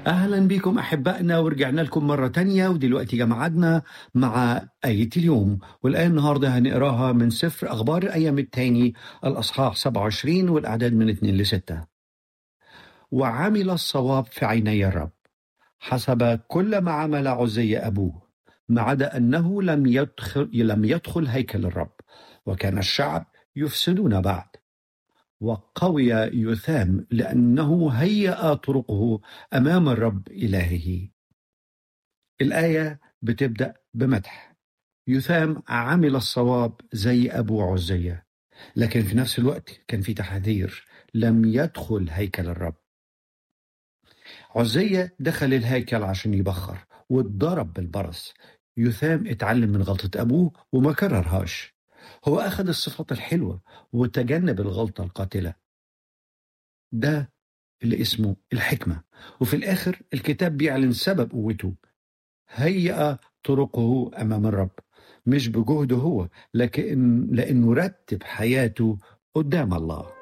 أهلا بكم أحبائنا ورجعنا لكم مرة تانية ودلوقتي جمعنا مع آية اليوم والآية النهاردة هنقراها من سفر أخبار الأيام التاني الأصحاح 27 والأعداد من 2 ل 6 وعمل الصواب في عيني الرب حسب كل ما عمل عزي أبوه ما عدا أنه لم يدخل, لم يدخل هيكل الرب وكان الشعب يفسدون بعد وقوي يثام لأنه هيأ طرقه أمام الرب إلهه الآية بتبدأ بمدح يثام عمل الصواب زي أبو عزية لكن في نفس الوقت كان في تحذير لم يدخل هيكل الرب عزية دخل الهيكل عشان يبخر واتضرب بالبرص يثام اتعلم من غلطة أبوه وما كررهاش هو أخذ الصفات الحلوة وتجنب الغلطة القاتلة ده اللي اسمه الحكمة وفي الآخر الكتاب بيعلن سبب قوته هيأ طرقه أمام الرب مش بجهده هو لكن لأنه رتب حياته قدام الله